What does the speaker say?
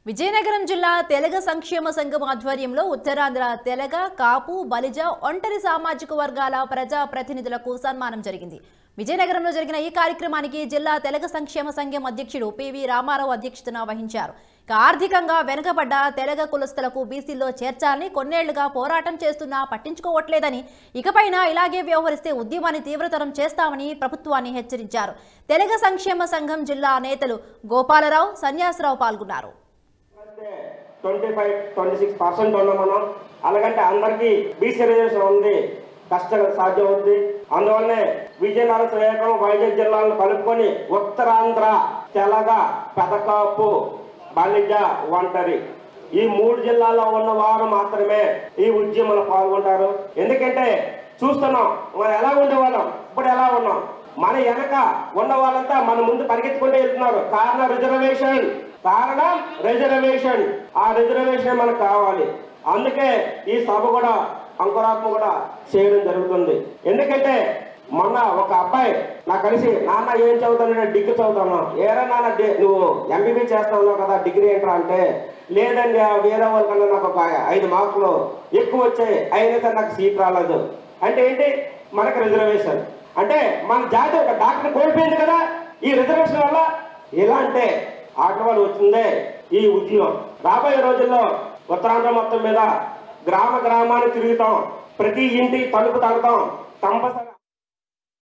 విజయనగరం జిల్లా తెలగ సంక్షేమ సంఘం ఆధ్వర్యంలో ఉత్తరాంధ్ర తెలగ కాపు బలిజ ఒంటరి సామాజిక వర్గాల ప్రజా ప్రతినిధులకు సన్మానం జరిగింది విజయనగరంలో జరిగిన ఈ కార్యక్రమానికి జిల్లా తెలగ సంక్షేమ సంఘం అధ్యక్షుడు పివి రామారావు అధ్యక్షతన వహించారు ఇక ఆర్థికంగా వెనుకబడ్డ తెలగ కులస్తులకు బీసీల్లో చేర్చాలని కొన్నేళ్లుగా పోరాటం చేస్తున్నా పట్టించుకోవట్లేదని ఇకపైన ఇలాగే వ్యవహరిస్తే ఉద్యమాన్ని తీవ్రతరం చేస్తామని ప్రభుత్వాన్ని హెచ్చరించారు తెలగ సంక్షేమ సంఘం జిల్లా నేతలు గోపాలరావు సన్యాసరావు పాల్గొన్నారు twenty five twenty six percent ఉన్నాం మనం అలాగంటే అందరికీ బీసీ రిజర్వేషన్ ఉంది కష్టం సాధ్యం ఉంది అందువల్లనే విజయనగరం శ్రీకాకుళం వైజాగ్ జిల్లాలను కలుపుకొని ఉత్తరాంధ్ర తెలగ పెదకాపు బలిజ ఒంటరి ఈ మూడు జిల్లాల్లో ఉన్న వారు మాత్రమే ఈ ఉద్యమంలో పాల్గొంటారు ఎందుకంటే చూస్తున్నాం మనం ఎలా ఉండేవాళ్ళం ఇప్పుడు ఎలా ఉన్నాం మన వెనక ఉన్న వాళ్ళంతా మన ముందు పరిగెత్తుకుంటూ వెళ్తున్నారు కారణం రిజర్వేషన్ కారణం రిజర్వేషన్ ఆ రిజర్వేషన్ మనకు కావాలి అందుకే ఈ సభ కూడా అంకురాత్మ కూడా చేయడం జరుగుతుంది ఎందుకంటే మొన్న ఒక అబ్బాయి నాకు కలిసి నాన్న ఏం చదువుతాను డిగ్రీ చదువుతాను ఏరా నాన్న డి- నువ్వు ఎంబీబీ చేస్తావు కదా డిగ్రీ ఏంట్రా అంటే లేదండి ఆ వేరే వాళ్ళకన్నా నాకు ఒక ఐదు మార్కులు ఎక్కువ వచ్చాయి అయినా సరే నాకు సీట్ రాలేదు అంటే ఏంటి మనకు రిజర్వేషన్ అంటే మన జాతి ఒక డాక్టర్ కోల్పోయింది కదా ఈ రిజర్వేషన్ వల్ల ఎలా అంటే ఆటల వల్ల వచ్చిందే ఈ ఉద్యమం రాబోయే రోజుల్లో ఉత్తరాంధ్ర మొత్తం మీద గ్రామ గ్రామాన్ని తిరుగుతాం ప్రతి ఇంటి తలుపు తాగుతాం కంపల్సరీ